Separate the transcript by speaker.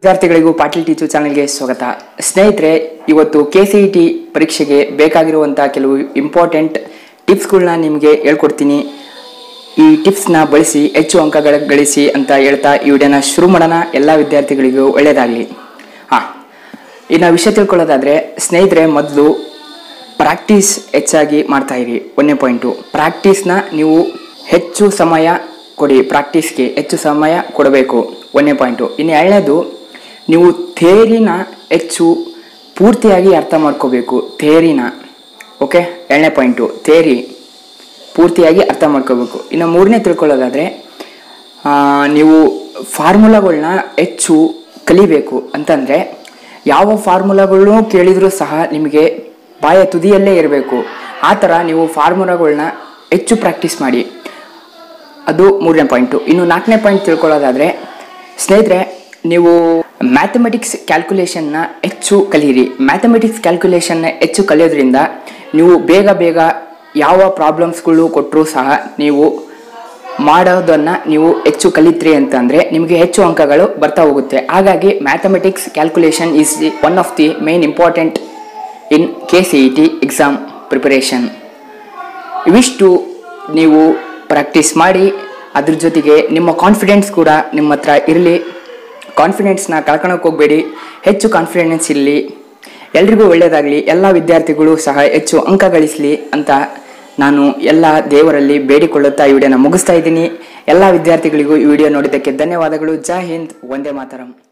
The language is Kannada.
Speaker 1: ವಿದ್ಯಾರ್ಥಿಗಳಿಗೂ ಪಾಟೀಲ್ ಟೀಚರ್ ಚಾನಲ್ಗೆ ಸ್ವಾಗತ ಸ್ನೇಹಿತರೆ ಇವತ್ತು ಕೆ ಸಿ ಇ ಟಿ ಪರೀಕ್ಷೆಗೆ ಬೇಕಾಗಿರುವಂಥ ಕೆಲವು ಇಂಪಾರ್ಟೆಂಟ್ ಟಿಪ್ಸ್ಗಳನ್ನ ನಿಮಗೆ ಹೇಳ್ಕೊಡ್ತೀನಿ ಈ ಟಿಪ್ಸ್ನ ಬಳಸಿ ಹೆಚ್ಚು ಅಂಕಗಳ ಗಳಿಸಿ ಅಂತ ಹೇಳ್ತಾ ಈ ವಿಡಿಯೋನ ಶುರು ಮಾಡೋಣ ಎಲ್ಲ ವಿದ್ಯಾರ್ಥಿಗಳಿಗೂ ಒಳ್ಳೆಯದಾಗಲಿ ಹಾಂ ಇನ್ನು ವಿಷಯ ತಿಳ್ಕೊಳ್ಳೋದಾದರೆ ಸ್ನೇಹಿತರೆ ಮೊದಲು ಪ್ರಾಕ್ಟೀಸ್ ಹೆಚ್ಚಾಗಿ ಮಾಡ್ತಾ ಇರಿ ಒಂದನೇ ಪಾಯಿಂಟು ಪ್ರಾಕ್ಟೀಸ್ನ ನೀವು ಹೆಚ್ಚು ಸಮಯ ಕೊಡಿ ಪ್ರಾಕ್ಟೀಸ್ಗೆ ಹೆಚ್ಚು ಸಮಯ ಕೊಡಬೇಕು ಒಂದನೇ ಪಾಯಿಂಟು ಇನ್ನು ಎರಡನೇದು ನೀವು ಥೇರಿನ ಹೆಚ್ಚು ಪೂರ್ತಿಯಾಗಿ ಅರ್ಥ ಮಾಡ್ಕೋಬೇಕು ಥೇರಿನ ಓಕೆ ಎರಡನೇ ಪಾಯಿಂಟು ಥೇರಿ ಪೂರ್ತಿಯಾಗಿ ಅರ್ಥ ಮಾಡ್ಕೋಬೇಕು ಇನ್ನು ಮೂರನೇ ತಿಳ್ಕೊಳ್ಳೋದಾದರೆ ಆ, ನೀವು ಫಾರ್ಮುಲಾಗಳನ್ನ ಹೆಚ್ಚು ಕಲಿಬೇಕು ಅಂತಂದರೆ ಯಾವ ಫಾರ್ಮುಲಾಗಳನ್ನೂ ಕೇಳಿದರೂ ಸಹ ನಿಮಗೆ ಬಾಯ ತುದಿಯಲ್ಲೇ ಇರಬೇಕು ಆ ಥರ ನೀವು ಫಾರ್ಮುಲಾಗಳನ್ನ ಹೆಚ್ಚು ಪ್ರಾಕ್ಟೀಸ್ ಮಾಡಿ ಅದು ಮೂರನೇ ಪಾಯಿಂಟು ಇನ್ನು ನಾಲ್ಕನೇ ಪಾಯಿಂಟ್ ತಿಳ್ಕೊಳ್ಳೋದಾದರೆ ಸ್ನೇಹಿತರೆ ನೀವು ಮ್ಯಾಥಮೆಟಿಕ್ಸ್ ಕ್ಯಾಲ್ಕುಲೇಷನ್ನ ಹೆಚ್ಚು ಕಲೀರಿ ಮ್ಯಾಥಮೆಟಿಕ್ಸ್ ಕ್ಯಾಲ್ಕುಲೇಷನ್ನ ಹೆಚ್ಚು ಕಲಿಯೋದ್ರಿಂದ ನೀವು ಬೇಗ ಬೇಗ ಯಾವ ಪ್ರಾಬ್ಲಮ್ಸ್ಗಳು ಕೊಟ್ಟರೂ ಸಹ ನೀವು ಮಾಡೋದನ್ನು ನೀವು ಹೆಚ್ಚು ಕಲಿತ್ರಿ ಅಂತಂದರೆ ನಿಮಗೆ ಹೆಚ್ಚು ಅಂಕಗಳು ಬರ್ತಾ ಹೋಗುತ್ತೆ ಹಾಗಾಗಿ mathematics calculation is the one of the main important in K C E T exam preparation ಇವಿಷ್ಟು ನೀವು ಪ್ರಾಕ್ಟೀಸ್ ಮಾಡಿ ಅದ್ರ ಜೊತೆಗೆ ನಿಮ್ಮ ಕಾನ್ಫಿಡೆನ್ಸ್ ಕೂಡ ನಿಮ್ಮ ಹತ್ರ ಇರಲಿ ಕಾನ್ಫಿಡೆನ್ಸ್ನ ಕಳ್ಕೊಳಕ್ಕೆ ಹೋಗಬೇಡಿ ಹೆಚ್ಚು ಕಾನ್ಫಿಡೆನ್ಸ್ ಇರಲಿ ಎಲ್ರಿಗೂ ಒಳ್ಳೆಯದಾಗಲಿ ಎಲ್ಲ ವಿದ್ಯಾರ್ಥಿಗಳು ಸಹ ಹೆಚ್ಚು ಅಂಕ ಗಳಿಸಲಿ ಅಂತ ನಾನು ಎಲ್ಲ ದೇವರಲ್ಲಿ ಬೇಡಿಕೊಳ್ಳುತ್ತಾ ಈ ವಿಡಿಯೋನ ಮುಗಿಸ್ತಾ ಇದ್ದೀನಿ ಎಲ್ಲ ವಿದ್ಯಾರ್ಥಿಗಳಿಗೂ ಈ ವಿಡಿಯೋ ನೋಡಿದ್ದಕ್ಕೆ ಧನ್ಯವಾದಗಳು ಜೈ ಹಿಂದ್ ಒಂದೇ ಮಾತರಂ